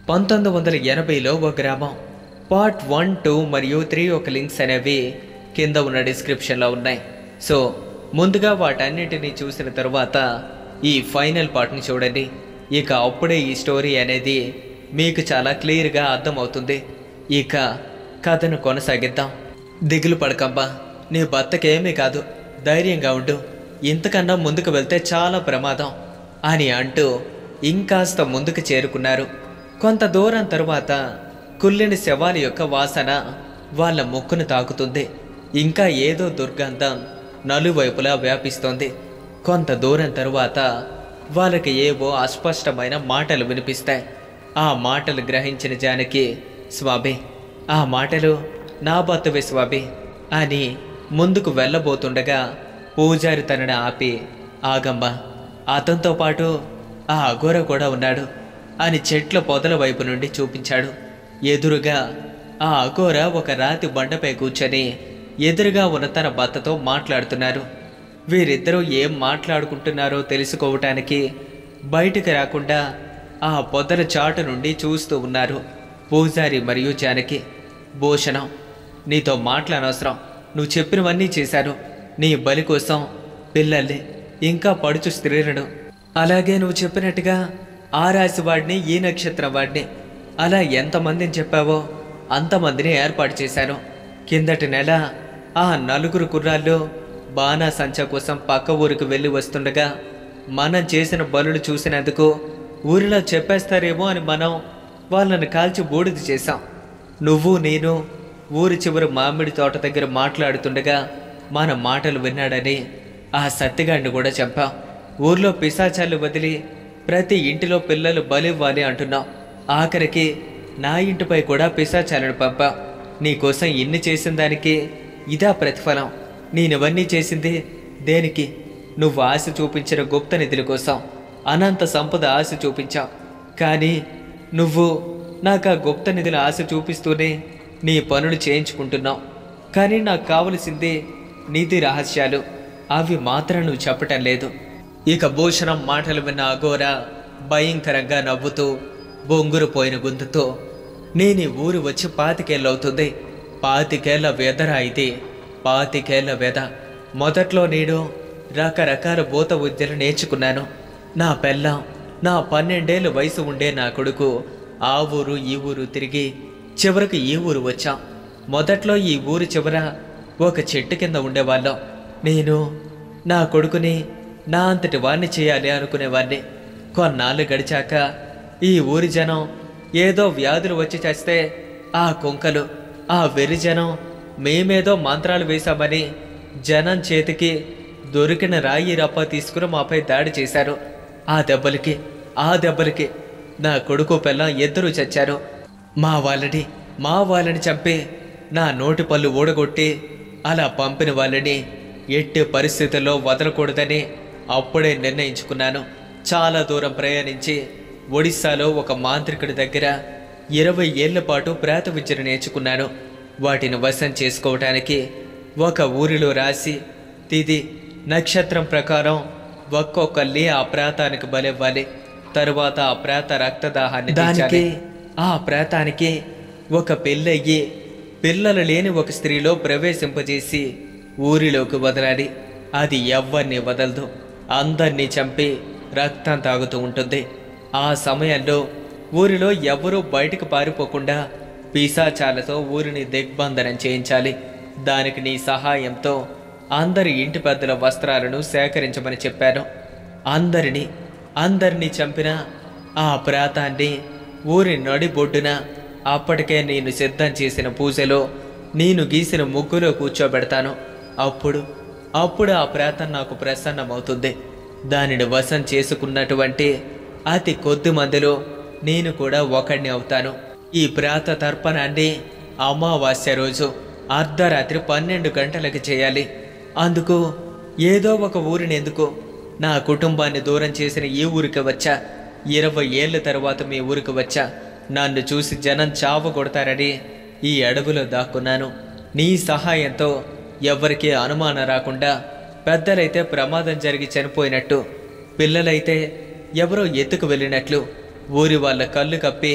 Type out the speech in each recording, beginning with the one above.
పంతొమ్మిది వందల ఎనభైలో ఒక గ్రామం పార్ట్ వన్ టూ మరియు త్రీ ఒక లింక్స్ అనేవి కింద ఉన్న డిస్క్రిప్షన్లో ఉన్నాయి సో ముందుగా వాటన్నిటిని చూసిన తర్వాత ఈ ఫైనల్ పార్ట్ని చూడండి ఇక అప్పుడే ఈ స్టోరీ అనేది మీకు చాలా క్లియర్గా అర్థమవుతుంది ఇక కథను కొనసాగిద్దాం దిగులు పడకమ్మా నీ భర్తకేమీ కాదు ధైర్యంగా ఉండు ఇంతకన్నా ముందుకు వెళ్తే చాలా ప్రమాదం అని అంటూ ఇంకాస్త ముందుకు చేరుకున్నారు కొంత దూరం తరువాత కుళ్ళిని శవాల యొక్క వాసన వాళ్ళ ముక్కును తాకుతుంది ఇంకా ఏదో దుర్గంధం నలువైపులా వ్యాపిస్తోంది కొంత దూరం తరువాత వాళ్ళకి ఏవో అస్పష్టమైన మాటలు వినిపిస్తాయి ఆ మాటలు గ్రహించిన జానకి స్వామి ఆ మాటలు నా భర్తవే స్వామి అని ముందుకు వెళ్ళబోతుండగా పూజారి తనని ఆపి ఆగమ్మ అతనితో పాటు ఆ అఘోర కూడా ఉన్నాడు అని చెట్ల పొదల వైపు నుండి చూపించాడు ఎదురుగా ఆ అఘోర ఒక రాతి బండపై కూర్చొని ఎదురుగా ఉన్న తన భర్తతో మాట్లాడుతున్నారు వీరిద్దరూ ఏం మాట్లాడుకుంటున్నారో తెలుసుకోవటానికి బయటికి రాకుండా ఆ పొదల చాటు నుండి చూస్తూ ఉన్నారు పూజారి మరియు జానకి భూషణం నీతో మాట్లాడనవసరం నువ్వు చెప్పినవన్నీ చేశాను నీ బలి కోసం పిల్లల్ని ఇంకా పడుచు స్త్రీలను అలాగే నువ్వు చెప్పినట్టుగా ఆ రాశి వాడిని ఈ నక్షత్రం వాడిని అలా ఎంతమందిని చెప్పావో అంతమందిని ఏర్పాటు చేశాను కిందటి నెల ఆ నలుగురు కుర్రాళ్ళు బాణాసంచా కోసం పక్క ఊరికి వెళ్ళి వస్తుండగా మనం చేసిన బలులు చూసినందుకు ఊరిలో చెప్పేస్తారేమో అని మనం వాళ్ళని కాల్చి బూడిద చేశాం నువ్వు నేను ఊరి చివరి మామిడి తోట దగ్గర మాట్లాడుతుండగా మన మాటలు విన్నాడని ఆ సత్తిగాడిని కూడా చంపాం ఊర్లో పిశాచాలు వదిలి ప్రతి ఇంటిలో పిల్లలు బలివ్వాలి అంటున్నాం ఆఖరికి నా ఇంటిపై కూడా పిశాచాలను పంపాం నీకోసం ఇన్ని చేసిన దానికి ఇదా ప్రతిఫలం నేనివన్నీ చేసింది దేనికి నువ్వు ఆశ చూపించిన గుప్త నిధుల కోసం అనంత సంపద ఆశ చూపించావు కానీ నువ్వు నాకు ఆ గుప్త నిధుల ఆశ చూపిస్తూనే నీ పనులు చేయించుకుంటున్నావు కానీ నాకు కావలసింది నీతి రహస్యాలు అవి మాత్రం నువ్వు చెప్పటం లేదు ఇక భూషణం మాటలు విన్న అఘోర భయంకరంగా నవ్వుతూ బొంగురు పోయిన గొంతుతో నేను ఈ ఊరు వచ్చి పాతికేళ్ళవుతుంది పాతికేళ్ల వెదరా ఇది పాతికేళ్ల వెద మొదట్లో నేను రకరకాల భూత విద్యలు నేర్చుకున్నాను నా పెళ్ళం నా పన్నెండేళ్ళ వయసు ఉండే నా కొడుకు ఆ ఊరు ఈ ఊరు తిరిగి చివరకు ఈ ఊరు వచ్చాం మొదట్లో ఈ ఊరు చివర ఒక చెట్టు కింద ఉండేవాళ్ళం నేను నా కొడుకుని నా అంతటి వాణ్ణి చేయాలి అనుకునేవాడిని కొన్నాళ్ళు గడిచాక ఈ ఊరి జనం ఏదో వ్యాధులు వచ్చి చేస్తే ఆ కుంకలు ఆ వెర్రి జనం మేమేదో మంత్రాలు వేశామని జనం చేతికి దొరికిన రాయి రప్ప తీసుకుని మాపై దాడి చేశారు ఆ దెబ్బలకి ఆ దెబ్బలకి నా కొడుకు పిల్లం ఇద్దరూ చచ్చారు మా వాళ్ళని మా వాళ్ళని చంపి నా నోటి పళ్ళు ఊడగొట్టి అలా పంపిన వాళ్ళని ఎట్టి పరిస్థితుల్లో వదలకూడదని అప్పుడే నిర్ణయించుకున్నాను చాలా దూరం ప్రయాణించి ఒడిస్సాలో ఒక మాంత్రికుడి దగ్గర ఇరవై ఏళ్ల పాటు ప్రేత విద్యను నేర్చుకున్నాను వాటిని వశం చేసుకోవటానికి ఒక ఊరిలో రాసి తిది నక్షత్రం ప్రకారం ఒక్కొక్కళ్ళి ఆ ప్రేతానికి బలివ్వాలి తరువాత ఆ ప్రేత రక్తదాహాన్ని దానికి ఆ ప్రేతానికి ఒక పెళ్ళయ్యి పిల్లలు లేని ఒక స్త్రీలో ప్రవేశింపజేసి ఊరిలోకి వదలాలి అది ఎవ్వరిని వదలదు అందరినీ చంపి రక్తం తాగుతూ ఉంటుంది ఆ సమయంలో ఊరిలో ఎవరూ బయటకు పారిపోకుండా పిశాచాలతో ఊరిని దిగ్బంధనం చేయించాలి దానికి నీ సహాయంతో అందరి ఇంటి పెద్దల వస్త్రాలను సేకరించమని చెప్పాను అందరినీ అందరినీ చంపిన ఆ ప్రాతాన్ని ఊరి నడిబొడ్డున అప్పటికే నేను సిద్ధం చేసిన పూజలో నేను గీసిన ముగ్గులో కూర్చోబెడతాను అప్పుడు అప్పుడు ఆ ప్రాతం నాకు ప్రసన్నమవుతుంది దానిని వశం చేసుకున్నటువంటి అతి కొద్ది మందిలో నేను కూడా ఒకడిని అవుతాను ఈ ప్రాత తర్పణాన్ని అమావాస్య రోజు అర్ధరాత్రి పన్నెండు గంటలకు చేయాలి అందుకు ఏదో ఒక ఊరిని ఎందుకు నా కుటుంబాన్ని దూరం చేసిన ఈ ఊరికి వచ్చా ఇరవై ఏళ్ళ తర్వాత మీ ఊరికి వచ్చా నన్ను చూసి జనం చావ కొడతారని ఈ అడవిలో దాక్కున్నాను నీ సహాయంతో ఎవరికీ అనుమానం రాకుండా పెద్దలైతే ప్రమాదం జరిగి చనిపోయినట్టు పిల్లలైతే ఎవరో ఎత్తుకు వెళ్ళినట్లు ఊరి వాళ్ళ కళ్ళు కప్పి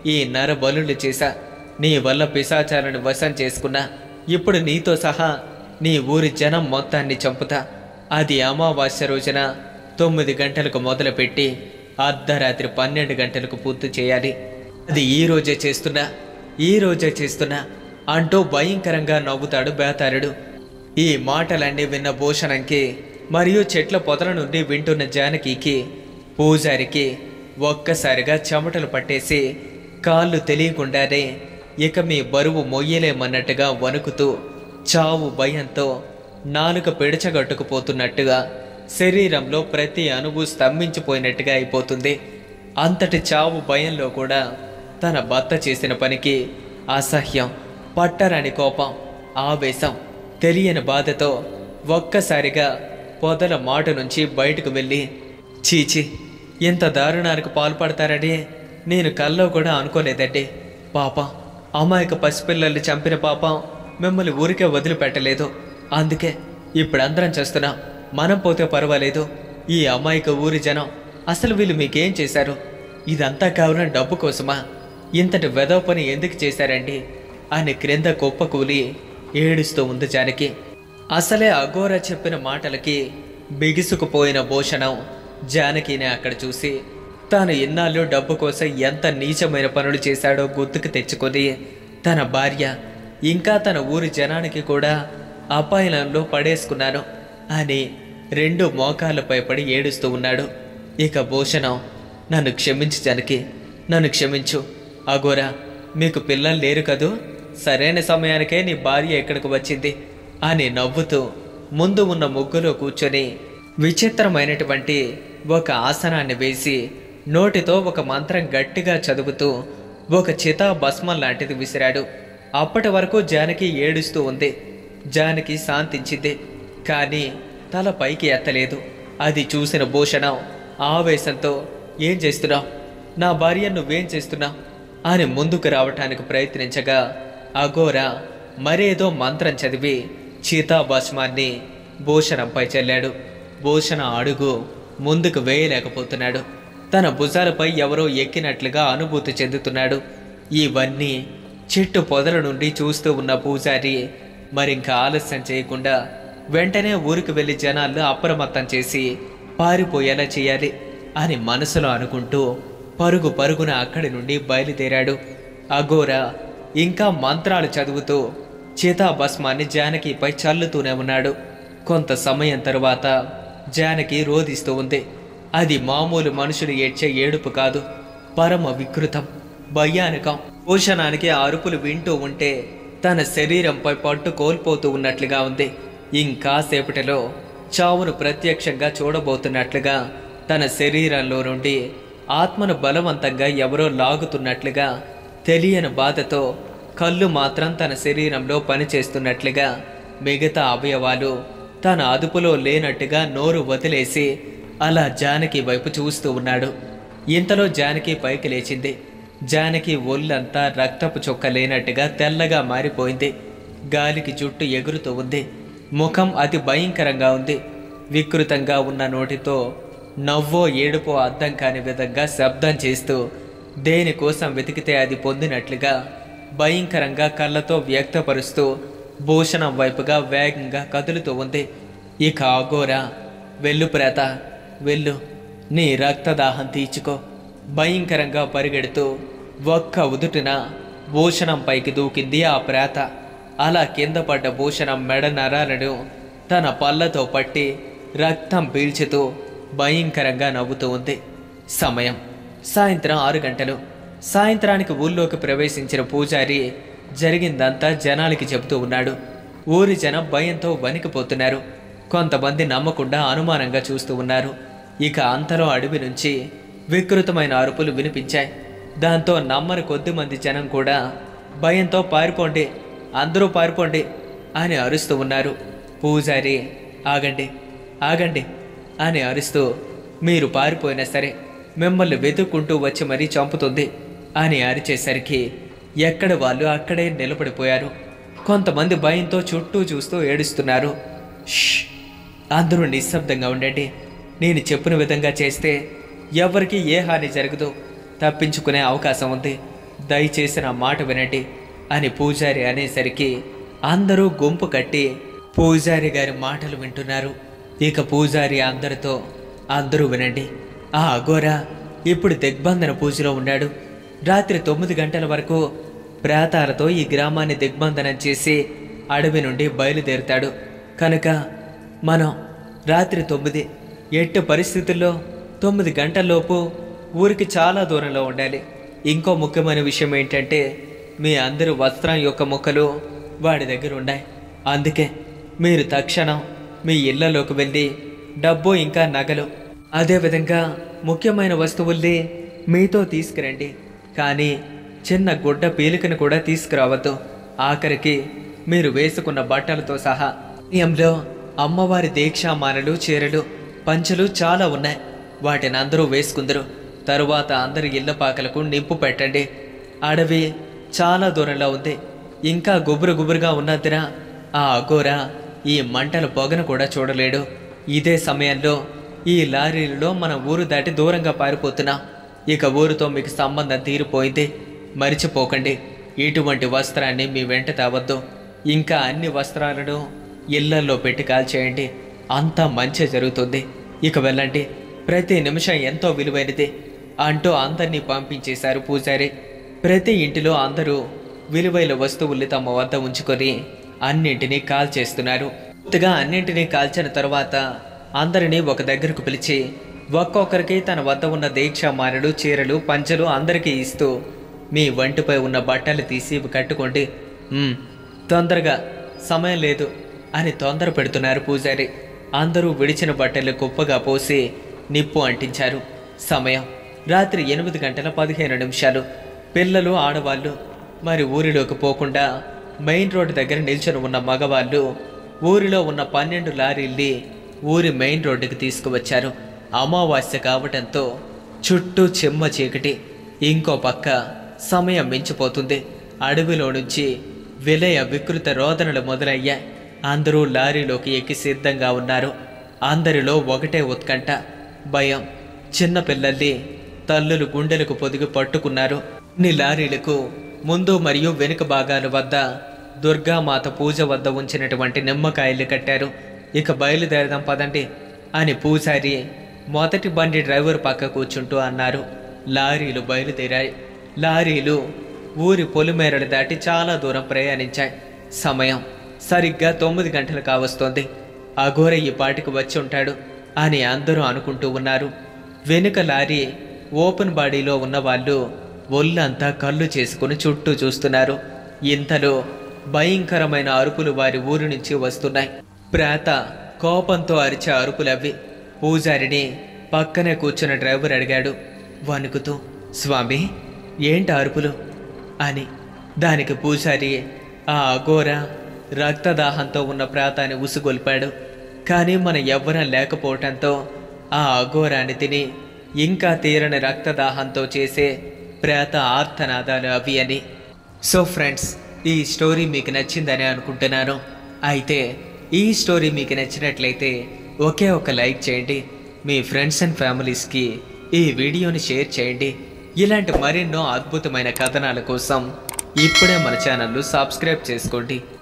ఈ నర బలులు చేశా నీ వల్ల పిశాచాలను వశం చేసుకున్నా ఇప్పుడు నీతో సహా నీ ఊరి జనం మొత్తాన్ని చంపుతా అది అమావాస్య రోజున తొమ్మిది గంటలకు మొదలుపెట్టి అర్ధరాత్రి పన్నెండు గంటలకు పూర్తి చేయాలి అది ఈ రోజే చేస్తున్నా ఈ రోజే చేస్తున్నా అంటూ భయంకరంగా నవ్వుతాడు బేతారుడు ఈ మాటలన్నీ విన్న భూషణంకి మరియు చెట్ల పొదల నుండి వింటున్న జానకికి పూజారికి ఒక్కసారిగా చెమటలు పట్టేసి కాళ్ళు తెలియకుండానే ఇక మీ బరువు మొయ్యలేమన్నట్టుగా వణుకుతూ చావు భయంతో నాలుక పిడచగట్టుకుపోతున్నట్టుగా శరీరంలో ప్రతి అణువు స్తంభించిపోయినట్టుగా అయిపోతుంది అంతటి చావు భయంలో కూడా తన భర్త చేసిన పనికి అసహ్యం పట్టరాని కోపం ఆవేశం తెలియని బాధతో ఒక్కసారిగా పొదల మాట నుంచి బయటకు వెళ్ళి చీచి ఇంత దారుణానికి పాల్పడతారని నేను కల్లో కూడా అనుకోలేదండి పాపం అమాయక పసిపిల్లల్ని చంపిన పాపం మిమ్మల్ని ఊరికే వదిలిపెట్టలేదు అందుకే ఇప్పుడందరం చేస్తున్నాం మనం పోతే పర్వాలేదు ఈ అమాయక ఊరి జనం అసలు వీళ్ళు మీకేం చేశారు ఇదంతా కేవలం డబ్బు కోసమా ఇంతటి వెదవ పని ఎందుకు చేశారండి అని క్రింద కుప్పకూలి ఏడుస్తూ ఉంది జానకి అసలే అఘోర చెప్పిన మాటలకి బిగుసుకుపోయిన భూషణం జానకిని అక్కడ చూసి తాను ఇన్నాళ్ళు డబ్బు కోసం ఎంత నీచమైన పనులు చేశాడో గుర్తుకు తెచ్చుకొని తన భార్య ఇంకా తన ఊరి జనానికి కూడా అపాయనంలో పడేసుకున్నాను అని రెండు మోకాళ్ళపై పడి ఏడుస్తూ ఉన్నాడు ఇక భూషణం నన్ను క్షమించు జానకి నన్ను క్షమించు అఘోరా మీకు పిల్లలు లేరు కదూ సరైన సమయానికే నీ భార్య ఇక్కడికి వచ్చింది అని నవ్వుతూ ముందు ఉన్న ముగ్గులో కూర్చొని విచిత్రమైనటువంటి ఒక ఆసనాన్ని వేసి నోటితో ఒక మంత్రం గట్టిగా చదువుతూ ఒక చితా భస్మం లాంటిది విసిరాడు అప్పటి వరకు జానకి ఏడుస్తూ ఉంది జానకి శాంతించింది కానీ తల పైకి ఎత్తలేదు అది చూసిన భూషణం ఆవేశంతో ఏం చేస్తున్నావు నా భార్య నువ్వేం చేస్తున్నావు అని ముందుకు రావటానికి ప్రయత్నించగా అఘోర మరేదో మంత్రం చదివి చీతాభస్మాన్ని భూషణంపై చల్లాడు భూషణ అడుగు ముందుకు వేయలేకపోతున్నాడు తన భుజాలపై ఎవరో ఎక్కినట్లుగా అనుభూతి చెందుతున్నాడు ఇవన్నీ చెట్టు పొదల నుండి చూస్తూ ఉన్న పూజారి మరింక ఆలస్యం చేయకుండా వెంటనే ఊరికి వెళ్లి జనాలను అప్రమత్తం చేసి పారిపోయేలా చేయాలి అని మనసులో అనుకుంటూ పరుగు పరుగున అక్కడి నుండి బయలుదేరాడు అఘోర ఇంకా మంత్రాలు చదువుతూ చితాభస్మాన్ని జానకిపై చల్లుతూనే ఉన్నాడు కొంత సమయం తరువాత జానకి రోధిస్తూ ఉంది అది మామూలు మనుషులు ఏడ్చే ఏడుపు కాదు పరమ వికృతం భయానకం భూషణానికి ఆ అరుపులు వింటూ ఉంటే తన శరీరంపై పట్టు కోల్పోతూ ఉన్నట్లుగా ఉంది ఇంకాసేపటిలో చావును ప్రత్యక్షంగా చూడబోతున్నట్లుగా తన శరీరంలో నుండి ఆత్మను బలవంతంగా ఎవరో లాగుతున్నట్లుగా తెలియని బాధతో కళ్ళు మాత్రం తన శరీరంలో పనిచేస్తున్నట్లుగా మిగతా అవయవాలు తన అదుపులో లేనట్టుగా నోరు వదిలేసి అలా జానకి వైపు చూస్తూ ఉన్నాడు ఇంతలో జానకి పైకి లేచింది జానకి ఒళ్ళంతా రక్తపు చొక్క లేనట్టుగా తెల్లగా మారిపోయింది గాలికి జుట్టు ఎగురుతూ ఉంది ముఖం అతి భయంకరంగా ఉంది వికృతంగా ఉన్న నోటితో నవ్వో ఏడుపో అర్థం కాని విధంగా శబ్దం చేస్తూ దేనికోసం వెతికితే అది పొందినట్లుగా భయంకరంగా కళ్ళతో వ్యక్తపరుస్తూ భూషణం వైపుగా వేగంగా కదులుతూ ఉంది ఇక అఘోరా వెళ్ళు ప్రేత వెళ్ళు నీ రక్తదాహం తీర్చుకో భయంకరంగా పరిగెడుతూ ఒక్క ఉదుటిన భూషణం పైకి దూకింది ఆ ప్రేత అలా కింద పడ్డ భూషణం మెడ నరాలను తన పళ్ళతో పట్టి రక్తం పీల్చుతూ భయంకరంగా నవ్వుతూ ఉంది సమయం సాయంత్రం ఆరు గంటలు సాయంత్రానికి ఊళ్ళోకి ప్రవేశించిన పూజారి జరిగిందంతా జనాలకి చెబుతూ ఉన్నాడు ఊరి జనం భయంతో వణికిపోతున్నారు కొంతమంది నమ్మకుండా అనుమానంగా చూస్తూ ఉన్నారు ఇక అంతలో అడవి నుంచి వికృతమైన అరుపులు వినిపించాయి దాంతో నమ్మని కొద్ది మంది జనం కూడా భయంతో పారిపోండి అందరూ పారిపోండి అని అరుస్తూ ఉన్నారు పూజారి ఆగండి ఆగండి అని అరుస్తూ మీరు పారిపోయినా సరే మిమ్మల్ని వెతుక్కుంటూ వచ్చి మరీ చంపుతుంది అని అరిచేసరికి ఎక్కడ వాళ్ళు అక్కడే నిలబడిపోయారు కొంతమంది భయంతో చుట్టూ చూస్తూ ఏడుస్తున్నారు ష్ అందరూ నిశ్శబ్దంగా ఉండండి నేను చెప్పిన విధంగా చేస్తే ఎవరికి ఏ హాని జరగదు తప్పించుకునే అవకాశం ఉంది దయచేసి నా మాట వినండి అని పూజారి అనేసరికి అందరూ గుంపు కట్టి పూజారి గారి మాటలు వింటున్నారు ఇక పూజారి అందరితో అందరూ వినండి ఆ అఘోరా ఇప్పుడు దిగ్బంధన పూజలో ఉన్నాడు రాత్రి తొమ్మిది గంటల వరకు ప్రేతాలతో ఈ గ్రామాన్ని దిగ్బంధనం చేసి అడవి నుండి బయలుదేరుతాడు కనుక మనం రాత్రి తొమ్మిది ఎట్టి పరిస్థితుల్లో తొమ్మిది గంటల్లోపు ఊరికి చాలా దూరంలో ఉండాలి ఇంకో ముఖ్యమైన విషయం ఏంటంటే మీ అందరి వస్త్రం యొక్క ముక్కలు వాడి దగ్గర ఉన్నాయి అందుకే మీరు తక్షణం మీ ఇళ్లలోకి వెళ్ళి డబ్బు ఇంకా నగలు అదేవిధంగా ముఖ్యమైన వస్తువుల్ని మీతో తీసుకురండి కానీ చిన్న గుడ్డ పీలికను కూడా తీసుకురావద్దు ఆఖరికి మీరు వేసుకున్న బట్టలతో సహా నియంలో అమ్మవారి దీక్షామాలలు చీరలు పంచలు చాలా ఉన్నాయి వాటిని అందరూ వేసుకుందరు తరువాత అందరి ఇళ్ల పాకలకు నింపు పెట్టండి అడవి చాలా దూరంలో ఉంది ఇంకా గుబురు గుబురుగా ఉన్నదిరా ఆ అఘోరా ఈ మంటల పొగను కూడా చూడలేడు ఇదే సమయంలో ఈ లారీలలో మన ఊరు దాటి దూరంగా పారిపోతున్నాం ఇక ఊరితో మీకు సంబంధం తీరిపోయింది మరిచిపోకండి ఇటువంటి వస్త్రాన్ని మీ వెంట తేవద్దు ఇంకా అన్ని వస్త్రాలను ఇళ్లల్లో పెట్టి కాల్చేయండి అంతా మంచి జరుగుతుంది ఇక వెళ్ళండి ప్రతి నిమిషం ఎంతో విలువైనది అంటూ అందరినీ పంపించేశారు పూజారి ప్రతి ఇంటిలో అందరూ విలువైన వస్తువుల్ని తమ వద్ద ఉంచుకొని అన్నింటినీ కాల్చేస్తున్నారు పూర్తిగా అన్నింటినీ కాల్చిన తర్వాత అందరినీ ఒక దగ్గరకు పిలిచి ఒక్కొక్కరికి తన వద్ద ఉన్న దీక్షామానులు చీరలు పంచలు అందరికీ ఇస్తూ మీ వంటిపై ఉన్న బట్టలు తీసి ఇవి కట్టుకోండి "ఉమ్, తొందరగా సమయం లేదు అని తొందర పెడుతున్నారు పూజారి అందరూ విడిచిన బట్టలు కుప్పగా పోసి నిప్పు అంటించారు సమయం రాత్రి ఎనిమిది గంటల పదిహేను నిమిషాలు పిల్లలు ఆడవాళ్ళు మరి ఊరిలోకి పోకుండా మెయిన్ రోడ్డు దగ్గర నిల్చొని ఉన్న మగవాళ్ళు ఊరిలో ఉన్న పన్నెండు లారీల్ని ఊరి మెయిన్ రోడ్డుకి తీసుకువచ్చారు అమావాస్య కావటంతో చుట్టూ చెమ్మ చీకటి ఇంకో పక్క సమయం మించిపోతుంది అడవిలో నుంచి విలయ వికృత రోదనలు మొదలయ్యాయి అందరూ లారీలోకి ఎక్కి సిద్ధంగా ఉన్నారు అందరిలో ఒకటే ఉత్కంఠ భయం చిన్న పిల్లల్ని తల్లులు గుండెలకు పొదిగి పట్టుకున్నారు ఇన్ని లారీలకు ముందు మరియు వెనుక భాగాల వద్ద దుర్గామాత పూజ వద్ద ఉంచినటువంటి నిమ్మకాయలు కట్టారు ఇక బయలుదేరదాం పదండి అని పూజారి మొదటి బండి డ్రైవర్ పక్క కూర్చుంటూ అన్నారు లారీలు బయలుదేరాయి లారీలు ఊరి పొలిమేరలు దాటి చాలా దూరం ప్రయాణించాయి సమయం సరిగ్గా తొమ్మిది గంటలు కావస్తోంది అఘోర ఈ పాటికి వచ్చి ఉంటాడు అని అందరూ అనుకుంటూ ఉన్నారు వెనుక లారీ ఓపెన్ బాడీలో ఉన్న వాళ్ళు ఒళ్ళంతా కళ్ళు చేసుకుని చుట్టూ చూస్తున్నారు ఇంతలో భయంకరమైన అరుపులు వారి ఊరి నుంచి వస్తున్నాయి ప్రేత కోపంతో అరిచే అరుపులవి పూజారిని పక్కనే కూర్చున్న డ్రైవర్ అడిగాడు వణుకుతూ స్వామి ఏంటి అరుపులు అని దానికి పూజారి ఆ అఘోర రక్తదాహంతో ఉన్న ప్రాతాన్ని ఉసుగొల్పాడు కానీ మన ఎవ్వరం లేకపోవటంతో ఆ అఘోరాన్ని తిని ఇంకా తీరని రక్తదాహంతో చేసే ప్రేత ఆర్తనాదాలు అవి అని సో ఫ్రెండ్స్ ఈ స్టోరీ మీకు నచ్చిందని అనుకుంటున్నాను అయితే ఈ స్టోరీ మీకు నచ్చినట్లయితే ఒకే ఒక లైక్ చేయండి మీ ఫ్రెండ్స్ అండ్ ఫ్యామిలీస్కి ఈ వీడియోని షేర్ చేయండి ఇలాంటి మరెన్నో అద్భుతమైన కథనాల కోసం ఇప్పుడే మన ఛానల్ను సబ్స్క్రైబ్ చేసుకోండి